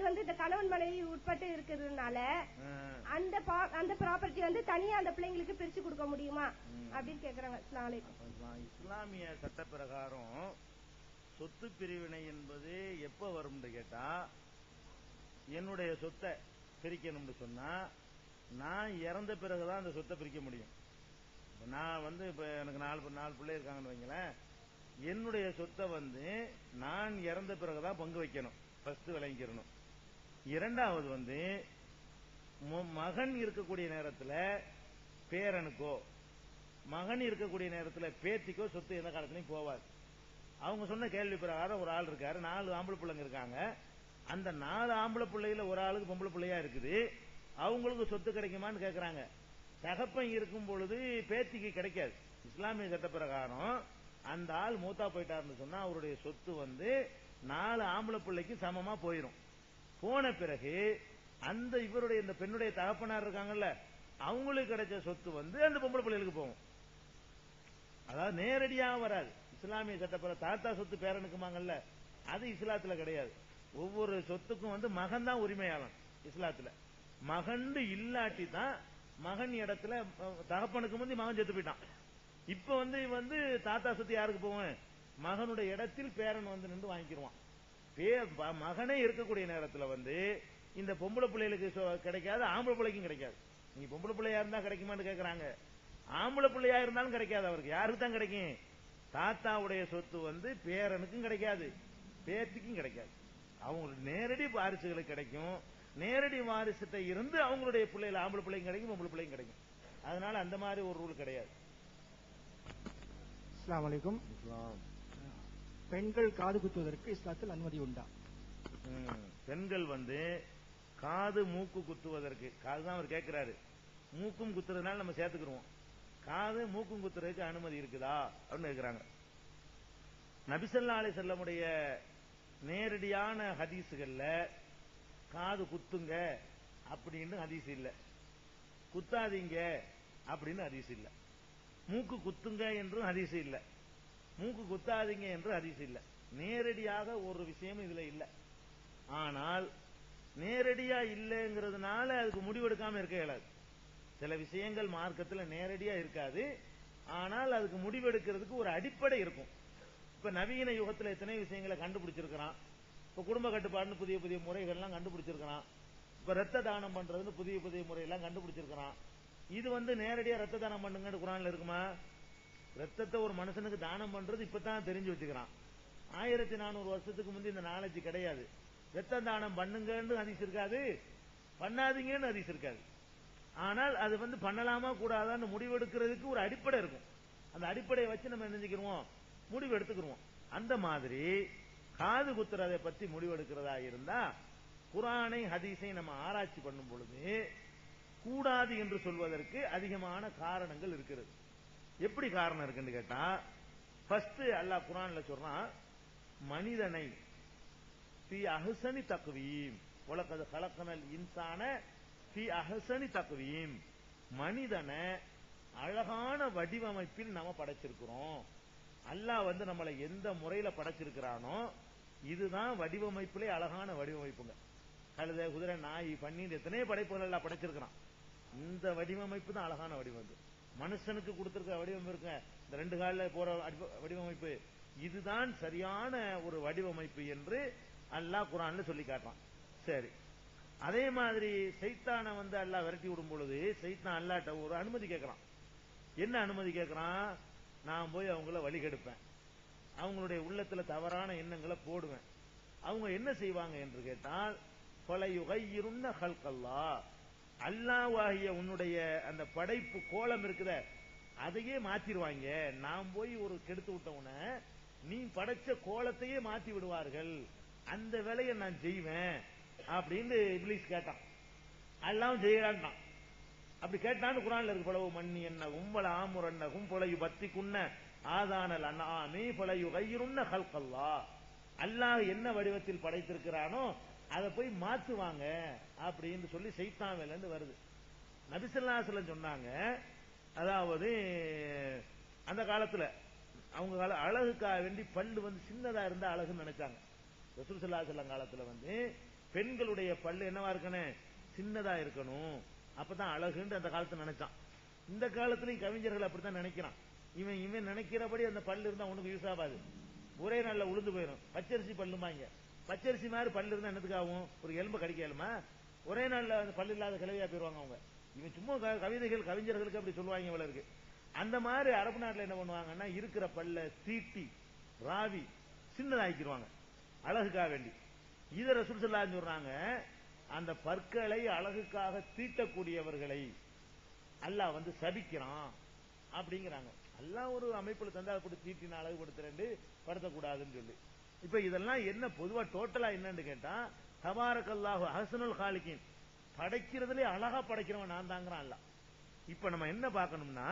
வந்து இந்த கணவன் மனைவி உட்பட்டு இருக்கிறதுனால ஆ, அந்த பா- அந்த ப்ராப்பர்ட்டி வந்து தனியா அந்த பிள்ளைங்களுக்கு பிரிச்சு கொடுக்க முடியுமா அப்படின்னு கேக்குறாங்க அஸ்ஸலாமு அலைக்கும் அதான் இஸ்லாமிய சட்ட பிரகாரம் சொத்து பிரிவினை என்பது எப்ப வரும்னு கேட்டா என்னுடைய சொத்தை பிரிக்கணும்னு சொன்னா நான் இறந்த பிறகுதான் அந்த சொத்தை பிரிக்க முடியும் இப்ப நான் வந்து இப்ப எனக்கு நாலு பி- நாலு பிள்ளை இருக்காங்கன்னு வைங்களேன் என்னுடைய சொத்தை வந்து நான் இறந்த பிறகுதான் பங்கு வைக்கணும் ஃபர்ஸ்ட் விளங்கிக்கிறணும் இரண்டாவது வந்து மு- மகன் இருக்கக்கூடிய நேரத்துல பேரனுக்கோ மகன் இருக்கக்கூடிய நேரத்துல பேத்திக்கோ சொத்து எந்த காலத்துலயும் போவாது அவங்க சொன்ன கேள்வி பிரகாரம் ஒரு ஆள் இருக்காரு நாலு ஆம்பளை பிள்ளைங்க இருக்காங்க அந்த நாலு ஆம்பளை பிள்ளைகள ஒரு ஆளுக்கு பொம்பளை பிள்ளையா இருக்குது அவங்களுக்கு சொத்து கிடைக்குமான்னு கேக்குறாங்க தகப்பன் இருக்கும் பொழுது பேத்திக்கு கிடைக்காது இஸ்லாமிய சட்ட பிரகாரம் அந்த ஆள் மூத்தா போயிட்டாருன்னு சொன்னா அவருடைய சொத்து வந்து நாலு ஆம்பளை பிள்ளைக்கு சமமா போயிரும் போன பிறகு அந்த இவருடைய இந்த பெண்ணுடைய தகப்பனார் இருக்காங்கல்ல அவங்களுக்கு கிடைச்ச சொத்து வந்து அந்த பொம்பளை பிள்ளைகளுக்கு போகும் அதாவது நேரடியா வராது இஸ்லாமிய சட்டப்பட தாத்தா சொத்து பேரனுக்குமாங்கல்ல அது இஸ்லாத்துல கிடையாது ஒவ்வொரு சொத்துக்கும் வந்து மகன் தான் உரிமையாளன் இஸ்லாத்துல மகன் இல்லாட்டி தான் மகன் இடத்துல அஹ், தகப்பனுக்கு முந்தி மகன் செத்து போயிட்டான் இப்ப வந்து இவன் வந்து தாத்தா சொத்து யாருக்கு போவேன் மகனுடைய இடத்தில் பேரன் வந்து நின்று வாங்கிக்கிருவான் பே- ப- மகனே இருக்கக்கூடிய நேரத்துல வந்து இந்த பொம்பளை பிள்ளைகளுக்கு சொ- கிடைக்காது ஆம்பளை பிள்ளைக்கும் கிடைக்காது நீங்க பொம்பளை பிள்ளையா இருந்தா கிடைக்குமான்னு கேக்குறாங்க ஆம்பளை பிள்ளையா இருந்தாலும் கிடைக்காது அவருக்கு யாருக்கு தான் கிடைக்கும் தாத்தாவுடைய சொத்து வந்து பேரனுக்கும் கிடைக்காது பேத்திக்கும் கிடைக்காது அவங்களுக்கு நேரடி வாரிசுகளுக்கு கிடைக்கும் நேரடி வாரிசுட்ட இருந்து அவங்களுடைய பிள்ளைகள் ஆம்பளை பிள்ளைங்க கிடைக்கும் பொம்பளை பிள்ளைங்க கிடைக்கும் அதனால அந்த மாதிரி ஒரு ரூல் கிடையாது அஸ்ஸலாமு அலைக்கும் பெண்கள் காது குத்துவதற்கு இஸ்லாத்தில் அனுமதி உண்டா ம். பெண்கள் வந்து காது மூக்கு குத்துவதற்கு காது தான் அவர் கேட்கிறாரு மூக்கும் குத்துறதுனால நம்ம சேர்த்துக்கிருவோம் காது மூக்கும் குத்துறதுக்கு அனுமதி இருக்குதா அப்படின்னு கேட்கிறாங்க நபிசல்லா அலி செல்லமுடைய நேரடியான ஹதீஸுகள்ல காது குத்துங்க அப்படின்னு ஹதீஸ் இல்ல குத்தாதீங்க அப்படின்னு ஹதீஸ் இல்ல மூக்கு குத்துங்க என்றும் ஹதீஸ் இல்ல மூக்கு குத்தாதீங்க என்று ஹதீஸ் இல்ல நேரடியாக ஒரு விஷயம் இதுல இல்ல ஆனால் நேரடியா இல்லைங்கிறதுனால அதுக்கு முடிவெடுக்காம இருக்க இயலாது சில விஷயங்கள் மார்க்கத்துல நேரடியா இருக்காது ஆனால் அதுக்கு முடிவெடுக்கிறதுக்கு ஒரு அடிப்படை இருக்கும் இப்ப நவீன யுகத்துல எத்தனை விஷயங்களை கண்டுபிடிச்சிருக்கிறான் இப்ப குடும்ப கட்டுப்பாடுன்னு புதிய புதிய முறைகள்லாம் கண்டுபிடிச்சிருக்கிறான் இப்ப ரத்த தானம் பண்றதுன்னு புதிய புதிய முறையெல்லாம் கண்டுபிடிச்சிருக்கிறான் இது வந்து நேரடியா ரத்த தானம் பண்ணுங்கன்னு குரான்ல இருக்குமா ரத்தத்தை ஒரு மனுஷனுக்கு தானம் பண்றது இப்பதான் தெரிஞ்சு வச்சுக்கிறான் ஆயிரத்தி நானூறு வருஷத்துக்கு முந்தி இந்த நாலேஜ் கிடையாது ரத்த தானம் பண்ணுங்கன்னு ஹதீஸ் இருக்காது பண்ணாதீங்கன்னு ஹதீஸ் இருக்காது ஆனால் அது வந்து பண்ணலாமா கூடாதான்னு முடிவெடுக்கிறதுக்கு ஒரு அடிப்படை இருக்கும் அந்த அடிப்படையை வச்சு நம்ம என்ன செஞ்சுக்கிருவோம் முடிவு எடுத்துக்கிருவோம் அந்த மாதிரி காது குத்துறதை பத்தி முடிவெடுக்கிறதா இருந்தா குரானை ஹதீஸை நம்ம ஆராய்ச்சி பண்ணும் பொழுது கூடாது என்று சொல்வதற்கு அதிகமான காரணங்கள் இருக்கிறது எப்படி காரணம் இருக்குன்னு கேட்டா ஃபர்ஸ்ட் அல்லாஹ் குரான்ல சொல்றான் மனிதனை ஃபி அஹ்சனி தக்வீம் உலகது கலக்கனல் இன்சான ஃபி அஹ்சனி தக்வீம் மனிதனை அழகான வடிவமைப்பில் நாம படைச்சிருக்கிறோம் அல்லாஹ் வந்து நம்மளை எந்த முறையில படைச்சிருக்கிறானோ இதுதான் வடிவமைப்பிலே அழகான வடிவமைப்புங்க கழுத குதிரை நாய் பன்னீர் எத்தனையோ படைப்புகள் எல்லாம் படைச்சிருக்கிறான் இந்த வடிவமைப்பு தான் அழகான வடிவமைப்பு மனுஷனுக்கு கொடுத்திருக்க வடிவமைப்பு இருக்க இந்த ரெண்டு காலில் போற அடிவ- வடிவமைப்பு இதுதான் சரியான ஒரு வடிவமைப்பு என்று அல்லாஹ் குரான்ல சொல்லி காட்டுறான் சரி அதே மாதிரி சைத்தானை வந்து அல்லாஹ் விரட்டி விடும் பொழுது சைத்தான் அல்லாட்ட ஒரு அனுமதி கேட்கறான் என்ன அனுமதி கேட்கறான் நான் போய் அவங்கள வழி கெடுப்பேன் அவங்களுடைய உள்ளத்துல தவறான எண்ணங்களை போடுவேன் அவங்க என்ன செய்வாங்க என்று கேட்டால் கொலையுகையிருந்த ஹல்கல்லா அல்லாவாகிய உன்னுடைய அந்த படைப்பு கோலம் இருக்குத அதையே மாத்திருவாங்க நான் போய் ஒரு கெடுத்து விட்டவன நீ படைச்ச கோலத்தையே மாத்தி விடுவார்கள் அந்த வேலையை நான் செய்வேன் அப்படின்னு இப்லீஸ் கேட்டான் அல்லாவும் செய்யறான்ட்டான் அப்படி கேட்டான்னு குரான்ல இருக்கு பலவு மண்ணி என்ன உம்பள ஆமுர் அன்னகும் புலையு பத்தி குன்ன ஆதானல் அண்ணாமி புலையு கையிருன்ன ஹல்கல்லா அல்லாஹ் என்ன வடிவத்தில் படைத்திருக்கிறானோ அதை போய் மாத்துவாங்க அப்படின்னு சொல்லி சைத்தான் வேலைன்னு வருது நபிசல்லாசலம் சொன்னாங்க அதாவது அந்த காலத்துல அவங்க கால அழகுக்காக வேண்டி பல்லு வந்து சின்னதா இருந்தா அழகுன்னு நினைச்சாங்க ரசூல் ஸல்லல்லாஹு அலைஹி வஸல்லம் காலத்துல வந்து பெண்களுடைய பல்லு என்னவா இருக்கணும் சின்னதா இருக்கணும் அப்பதான் அழகுன்னு அந்த காலத்துல நினைச்சான் இந்த காலத்துலயும் கவிஞர்கள் அப்படித்தான் நினைக்கிறான் இவன் இவன் நினைக்கிறபடி அந்த பல்லு இருந்தா உனக்கு யூஸ் ஆகாது ஒரே நாள்ல உளுந்து போயிடும் பச்சரிசி பல்லுமாங்க பச்சரிசி மாதிரி பல்லு இருந்தா என்னத்துக்கு ஆகும் ஒரு எலும்பு கடிக்கலுமா ஒரே நாள்ல அந்த பல்லு இல்லாத கிளவியா போயிருவாங்க அவங்க இவன் சும்மா க- கவிதைகள் கவிஞர்களுக்கு அப்படி சொல்லுவாங்க இவ்வளவு இருக்கு அந்த மாதிரி அரபு நாட்டுல என்ன பண்ணுவாங்கன்னா இருக்கிற பல்ல தீட்டி ராவி சின்னதாக்கிடுவாங்க அழகுக்காக வேண்டி இத ரசூல் ஸல்லல்லாஹு அலைஹி சொல்றாங்க அந்த பற்களை அழகுக்காக தீட்டக்கூடியவர்களை அல்லாஹ் வந்து சபிக்கிறான் அப்படிங்கிறாங்க அல்லாஹ் ஒரு அமைப்புல தந்தா அப்படி தீட்டின அழகுபடுத்துறேன் படுத்தக்கூடாதுன்னு சொல்லி இப்ப இதெல்லாம் என்ன பொதுவா டோட்டலா என்னன்னு கேட்டா தபாரக்கல்லாஹு அஹ்சனுல் காலிகின் படைக்கிறதுலே அழகா படைக்கிறவன் நான் தாங்கிறான் அல்லாஹ் இப்ப நம்ம என்ன பார்க்கணும்னா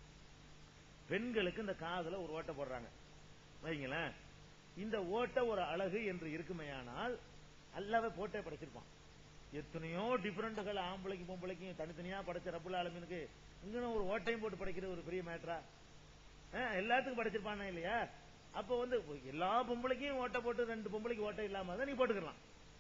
பெண்களுக்கு இந்த காதுல ஒரு ஓட்டை போடுறாங்க வைங்களேன் இந்த ஓட்டை ஒரு அழகு என்று இருக்குமேயானால் அல்லாவே போட்டே படைச்சிருப்பான் எத்தனையோ டிஃபரெண்ட்கள் ஆம்பளைக்கும் பொம்பளைக்கும் தனித்தனியா படைச்ச ரப்புல் ஆலமீனுக்கு இங்கன ஒரு ஓட்டையும் போட்டு படைக்கிறது ஒரு பெரிய மேட்டரா எல்லாத்துக்கும் படைச்சிருப்பானே இல்லையா அப்ப வந்து எல்லா பொம்பளைக்கும் ஓட்டை போட்டு ரெண்டு பொம்பளைக்கு ஓட்டை இல்லாம தான் நீ போட்டுக்கலாம்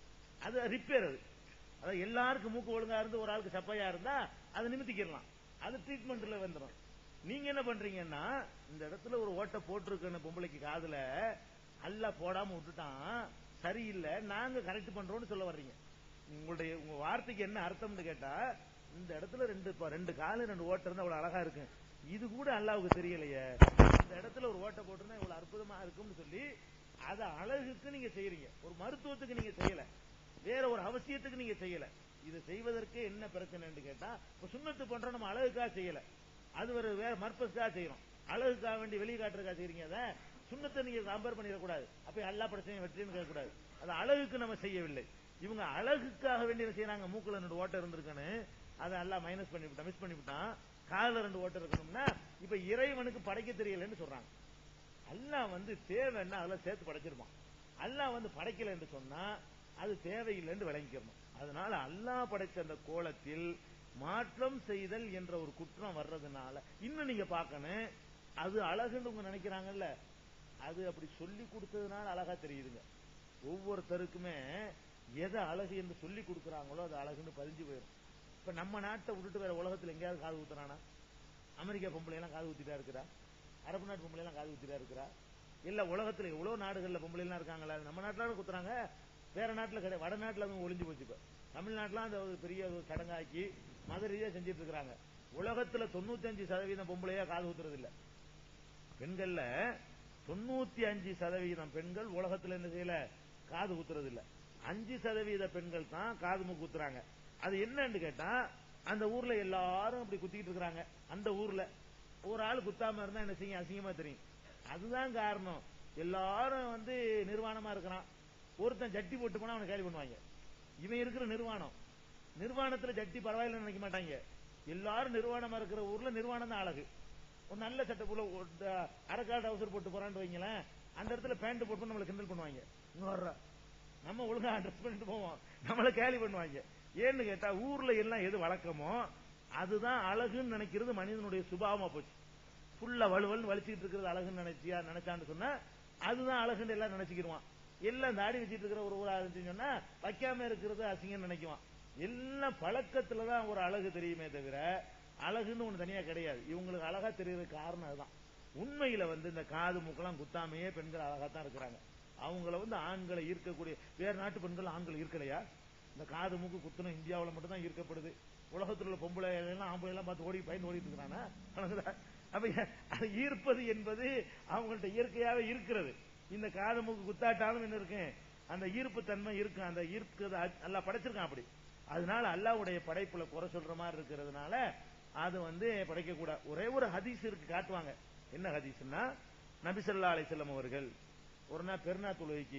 அது ரிப்பேர் அது அதாவது எல்லாருக்கும் மூக்கு ஒழுங்கா இருந்து ஒரு ஆளுக்கு சப்பையா இருந்தா அதை நிமித்திக்கிடலாம் அது ட்ரீட்மெண்ட்ல வந்துடும் நீங்க என்ன பண்றீங்கன்னா இந்த இடத்துல ஒரு ஓட்டை போட்டிருக்கணும் பொம்பளைக்கு காதுல அல்ல போடாம விட்டுட்டான் சரியில்லை நாங்க கரெக்ட் பண்றோம்னு சொல்ல வர்றீங்க உங்களுடைய உங்க வார்த்தைக்கு என்ன அர்த்தம்னு கேட்டா இந்த இடத்துல ரெண்டு ப- ரெண்டு காலு ரெண்டு ஓட்டை இருந்தா அவ்வளவு அழகா இருக்கு இது கூட அல்லாவுக்கு தெரியலையே இந்த இடத்துல ஒரு ஓட்டை போட்டிருந்தா இவ்வளவு அற்புதமா இருக்கும்னு சொல்லி அத அழகுக்கு நீங்க செய்யறீங்க ஒரு மருத்துவத்துக்கு நீங்க செய்யல வேற ஒரு அவசியத்துக்கு நீங்க செய்யல இது செய்வதற்கு என்ன பிரச்சனைன்னு கேட்டா இப்ப சுண்ணத்து பண்றோம் நம்ம அழகுக்காக செய்யல அது ஒரு வேற மர்பஸ்க்காக செய்யறோம் அழகுக்காக வேண்டி வெளியே காட்டுறதுக்காக செய்றீங்க அதை சுண்ணத்தை நீங்க கம்பேர் பண்ணிடக்கூடாது அப்ப எல்லா பிரச்சனையும் வெற்றின்னு கேட்கக்கூடாது அது அழகுக்கு நம்ம செய்யவில்லை இவங்க அழகுக்காக வேண்டி என்ன செய்யறாங்க மூக்குல ரெண்டு ஓட்டை இருந்திருக்குன்னு அதை எல்லாம் மைனஸ் பண்ணிவிட்டான் மிஸ் பண்ணிவிட்டான் காதுல ரெண்டு ஓட்டை இருக்கணும்னா இப்ப இறைவனுக்கு படைக்க தெரியலன்னு சொல்றாங்க அல்லாஹ் வந்து தேவைன்னா அதெல்லாம் சேர்த்து படைச்சிருப்பான் அல்லாஹ் வந்து படைக்கல என்று சொன்னா அது தேவையில்லைன்னு விளங்கிக்கணும் அதனால அல்லாஹ் படைச்ச அந்த கோலத்தில் மாற்றம் செய்தல் என்ற ஒரு குற்றம் வர்றதுனால இன்னும் நீங்க பார்க்கணும் அது அழகுன்னு உங்க நினைக்கிறாங்கல்ல அது அப்படி சொல்லி கொடுத்ததுனால அழகா தெரியுதுங்க ஒவ்வொருத்தருக்குமே எதை அழகு என்று சொல்லி கொடுக்கறாங்களோ அது அழகுன்னு பதிஞ்சு போயிடும் இப்ப நம்ம நாட்டை விட்டுட்டு வேற உலகத்துல எங்கேயாவது காது ஊத்துறானா அமெரிக்கா பொம்பளை எல்லாம் காது ஊத்திட்டா இருக்கிறா அரபு நாட்டு பொம்பளை எல்லாம் காது ஊத்திட்டா இருக்கிறா இல்ல உலகத்துல எவ்வளவு நாடுகள்ல பொம்பளை எல்லாம் இருக்காங்களா நம்ம நாட்டுல குத்துறாங்க வேற நாட்டுல கிடையாது வடநாட்டுல அவங்க ஒளிஞ்சு போச்சு இப்ப தமிழ்நாட்டுல அந்த ஒரு பெரிய ஒரு சடங்காக்கி மத ரீதியா செஞ்சிட்டு இருக்காங்க உலகத்துல தொண்ணூத்தஞ்சு சதவீதம் பொம்பளையா காது ஊத்துறது இல்ல பெண்கள்ல தொண்ணூத்தி அஞ்சு சதவீதம் பெண்கள் உலகத்துல என்ன செய்யல காது குத்துறது இல்ல அஞ்சு சதவீத பெண்கள் தான் காது மூக்கு குத்துறாங்க அது என்னன்னு கேட்டா அந்த ஊர்ல எல்லாரும் அப்படி குத்திட்டு இருக்காங்க அந்த ஊர்ல ஒரு ஆள் குத்தாம இருந்தா என்ன செய்யும் அசிங்கமா தெரியும் அதுதான் காரணம் எல்லாரும் வந்து நிர்வாணமா இருக்கிறான் ஒருத்தன் ஜட்டி போட்டு போனா அவனை கேள்வி பண்ணுவாங்க இவன் இருக்கிற நிர்வாணம் நிர்வாணத்துல ஜட்டி பரவாயில்லைன்னு நினைக்க மாட்டாங்க எல்லாரும் நிர்வாணமா இருக்கிற ஊர்ல நிர்வாணம் தான் அழகு ஒரு நல்ல சட்டை போல அரைக்காடு அவசரம் போட்டு போறான்னு வைங்களேன் அந்த இடத்துல பேண்ட் போட்டு நம்மளை கிண்டல் பண்ணுவாங்க இங்க வர்ற நம்ம ஒழுங்கா ட்ரெஸ் பண்ணிட்டு போவோம் நம்மள கேலி பண்ணுவாங்க ஏன்னு கேட்டா ஊர்ல எல்லாம் எது வழக்கமோ அதுதான் அழகுன்னு நினைக்கிறது மனிதனுடைய சுபாவமா போச்சு ஃபுல்லா வலுவல்னு வலிச்சுக்கிட்டு இருக்கிறது அழகுன்னு நினைச்சியா நினைச்சான்னு சொன்னா அதுதான் அழகுன்னு எல்லாம் நினைச்சுக்கிடுவான் எல்லாம் தாடி வச்சிட்டு இருக்கிற ஒரு ஊரா இருந்துச்சுன்னு சொன்னா வைக்காம இருக்கிறது அசிங்கம் நினைக்குவான் எல்லாம் பழக்கத்துல தான் ஒரு அழகு தெரியுமே தவிர அழகுன்னு ஒண்ணு தனியா கிடையாது இவங்களுக்கு அழகா தெரியறதுக்கு காரணம் அதுதான் உண்மையில வந்து இந்த காது மூக்கெல்லாம் குத்தாமையே பெண்கள் அழகா தான் இருக்கிறாங்க அவங்கள வந்து ஆண்களை ஈர்க்கக்கூடிய வேற நாட்டு பெண்கள் ஆண்கள் ஈர்க்கலையா இந்த காது மூக்கு குத்தணும் இந்தியாவுல மட்டும் தான் ஈர்க்கப்படுது உலகத்தில் உள்ள பொம்பளை எல்லாம் ஆம்பளை எல்லாம் பார்த்து ஓடி பயந்து ஓடிட்டு இருக்கிறானா வணங்குதா? அப்ப அது ஈர்ப்பது என்பது அவங்கள்ட்ட இயற்கையாவே இருக்கிறது இந்த காது மூக்கு குத்தாட்டாலும் என்ன இருக்கு அந்த ஈர்ப்பு தன்மை இருக்கு அந்த ஈர்க்கு நல்லா படைச்சிருக்கான் அப்படி அதனால அல்லாவுடைய படைப்புல குறை சொல்ற மாதிரி இருக்கிறதுனால அது வந்து படைக்க கூடாது ஒரே ஒரு ஹதீஸ் இருக்கு காட்டுவாங்க என்ன ஹதீஸ்னா நபிசல்லா அலிசல்லம் அவர்கள் ஒரு நாள் பெருநா தொழுகைக்கு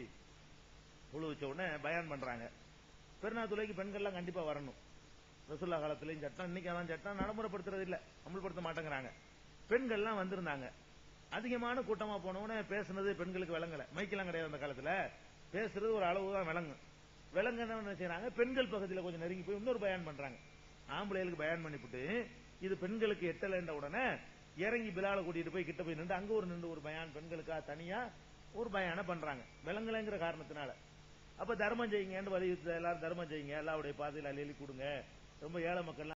தொழு வச்ச உடனே பயான் பண்றாங்க பெருநா தொழுகைக்கு பெண்கள்லாம் கண்டிப்பா வரணும் ரசுல்லா காலத்திலையும் சட்டம் இன்னைக்கு அதான் சட்டம் நடைமுறைப்படுத்துறது இல்ல அமல்படுத்த மாட்டேங்கிறாங்க பெண்கள்லாம் வந்திருந்தாங்க அதிகமான கூட்டமா போனவனே பேசுனது பெண்களுக்கு விளங்கல மைக்கெல்லாம் கிடையாது அந்த காலத்துல பேசுறது ஒரு அளவு தான் விளங்கும் விளங்குன்னு என்ன செய்யறாங்க பெண்கள் பக்கத்துல கொஞ்சம் நெருங்கி போய் இன்னொரு பயான் பண்றாங்க ஆம்பளைகளுக்கு பயான் பண்ணிவிட்டு இது பெண்களுக்கு எட்டலைன்ற உடனே இறங்கி பிலால கூட்டிட்டு போய் கிட்ட போய் நின்று அங்க ஒரு நின்று ஒரு பயான் பெண்களுக்கா தனியா ஒரு பயான பண்றாங்க விலங்குலங்கிற காரணத்தினால அப்ப தர்மம் செய்யுங்கன்னு வலியுறுத்த எல்லாரும் தர்மம் செய்யுங்க எல்லாருடைய பாதையில் அள்ளி அள்ளி கொடுங்க ரொம்ப ஏழை மக்கள்